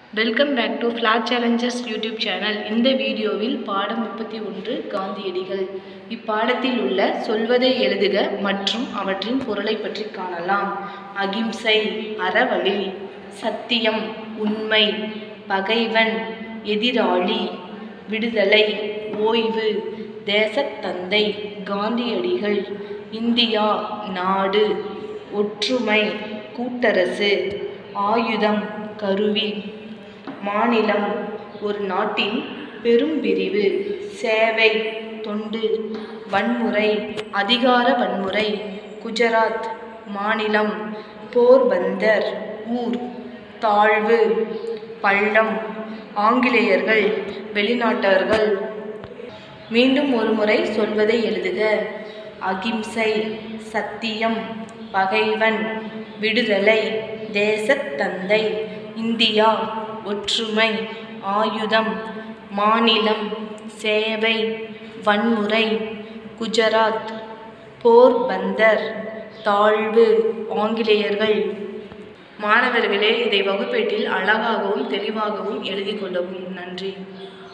welcome back to flat challengers YouTube channel இந்த வீடியோவில் பாடம் முப்பத்தி ஒன்று காந்தியடிகள் இப்பாடத்தில் உள்ள சொல்வதை எழுதுக மற்றும் அவற்றின் பொருளை பற்றி காணலாம் அகிம்சை அறவழி சத்தியம் உண்மை பகைவன் எதிராளி விடுதலை ஓய்வு தேசத்தந்தை காந்தியடிகள் இந்தியா நாடு ஒற்றுமை கூட்டரசு ஆயுதம் கருவி மாநிலம் ஒரு நாட்டின் பெரும் பிரிவு சேவை தொண்டு வன்முறை அதிகார வன்முறை குஜராத் மாநிலம் போர்பந்தர் ஊர் தாழ்வு பள்ளம் ஆங்கிலேயர்கள் வெளிநாட்டவர்கள் மீண்டும் ஒரு முறை சொல்வதை எழுதுக அகிம்சை சத்தியம் பகைவன் விடுதலை தேசத்தந்தை இந்தியா ஒற்றுமை ஆயுதம் மாநிலம் சேவை வன்முறை குஜராத் போர்பந்தர் தாழ்வு ஆங்கிலேயர்கள் மாணவர்களே இதை வகுப்பேட்டில் அழகாகவும் தெளிவாகவும் எழுதி கொள்ளவும் நன்றி